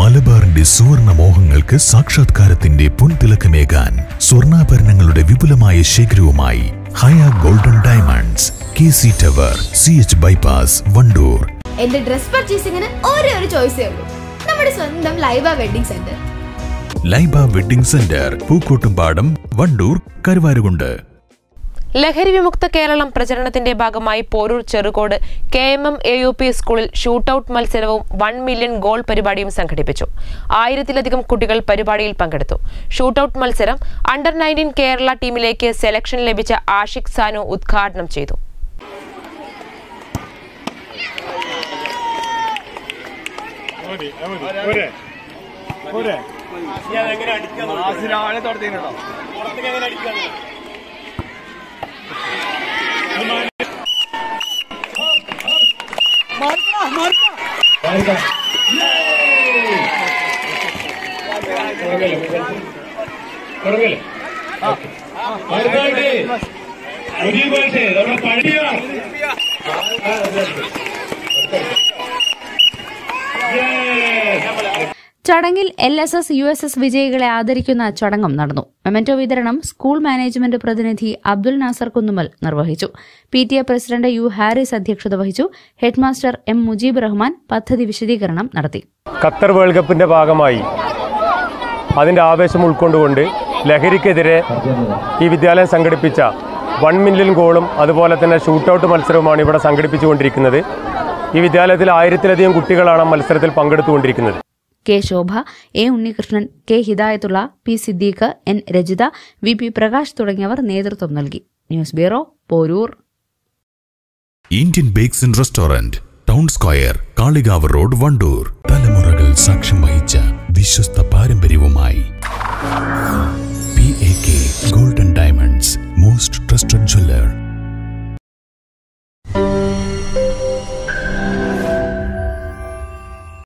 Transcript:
മലബാറിന്റെ സുവർണ മോഹങ്ങൾക്ക് സാക്ഷാത്കാരത്തിന്റെ പൊൻതിളക്കമേകാൻ സ്വർണ്ണാഭരണങ്ങളുടെ വിപുലമായ ശേഖരവുമായി Haya golden diamonds K C tower C H bypass Wandoor എന്റെ ഡ്രസ് പർച്ചേസിംഗിന് ഒരേ ഒരു ചോയ്സേ ഉള്ളൂ നമ്മുടെ സ്വന്തം Laiba wedding centre Laiba wedding centre Pookkottumpadam Wandoor Karuvarakundu ലഹരി വിമുക്ത കേരളം പ്രചരണത്തിന്റെ ഭാഗമായി Poroor Cherukode K M M A U P സ്കൂളിൽ ഷൂട്ടൌട്ട് മത്സരവും വൺ മില്യൺ ഗോൾ പരിപാടിയും സംഘടിപ്പിച്ചു ആയിരത്തിലധികം കുട്ടികൾ പരിപാടിയിൽ പങ്കെടുത്തു ഷൂട്ടൌട്ട് മത്സരം അണ്ടർ നയൻറ്റീൻ കേരള ടീമിലേക്ക് സെലക്ഷൻ ലഭിച്ച ആഷിഖ് സാനു ഉദ്ഘാടനം ചെയ്തു ചടങ്ങിൽ L S S U S S വിജയികളെ ആദരിക്കുന്ന ചടങ്ങും നടന്നു മെമന്റോ വിതരണം സ്കൂൾ മാനേജ്മെന്റ് പ്രതിനിധി അബ്ദുൽ നാസർ കുന്നുമൽ നിർവഹിച്ചു P T A president U Haris അധ്യക്ഷത വഹിച്ചു ഹെഡ്മാസ്റ്റർ എം മുജീബ് റഹ്മാൻ പദ്ധതി വിശദീകരണം നടത്തി ഖത്തർ വേൾഡ് കപ്പിൻ്റെ ഭാഗമായി അതിൻ്റെ ആവേശം ഉൾക്കൊണ്ടുകൊണ്ട് ലഹരിക്കെതിരെ ഈ വിദ്യാലയം സംഘടിപ്പിച്ച വൺ മില്യൺ ഗോളും അതുപോലെ തന്നെ ഷൂട്ടൗട്ട് മത്സരവുമാണ് ഇവിടെ സംഘടിപ്പിച്ചുകൊണ്ടിരിക്കുന്നത് ഈ വിദ്യാലയത്തിൽ ആയിരത്തിലധികം കുട്ടികളാണ് മത്സരത്തിൽ പങ്കെടുത്തുകൊണ്ടിരിക്കുന്നത് K Shobha A Unnikrishnan K Hidayathulla P Siddique N Rajitha V P Prakash തുടങ്ങിയവർ നേതൃത്വം നൽകി news bureau Poroor Indian bakes and restaurant town square Kalikavu road Wandoor തലമുറകൾ സാക്ഷ്യം വഹിച്ച വിശ്വസ്ത